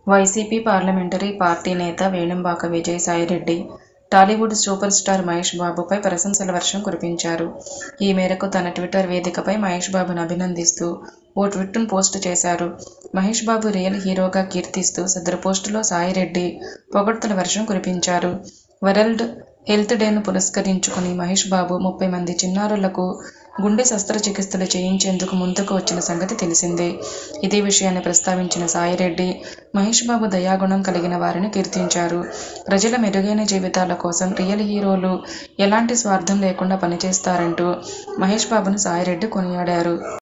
YCP parliamentary party నేత Venumbaka Vijayasai Reddy Tollywood super star Mahesh బాబుపై ప్రశంసల వర్షం కురిపించారు. ఈ మేరకు తన ట్విట్టర్ వేదికపై మహేష్ బాబును అభినందిస్తూ ఓ ట్వీట్ను పోస్ట్ చేశారు. మహేష్ బాబు రియల్ హీరోగా కీర్తిస్తూ సదరు పోస్టులో సాయిరెడ్డి పొగడ్తల వర్షం కురిపించారు. వరల్డ్ హెల్త్ డేను పురస్కరించుకుని మహేష్ బాబు ముప్పై మంది చిన్నారులకు గుండె శస్త్రచికిత్సలు చేయించేందుకు ముందుకు వచ్చిన సంగతి తెలిసిందే. ఇదే విషయాన్ని ప్రస్తావించిన సాయిరెడ్డి మహేష్ బాబు దయాగుణం కలిగిన వారని కీర్తించారు. ప్రజల మెరుగైన జీవితాల కోసం రియల్ హీరోలు ఎలాంటి స్వార్థం లేకుండా పనిచేస్తారంటూ మహేష్ బాబును సాయిరెడ్డి కొనియాడారు.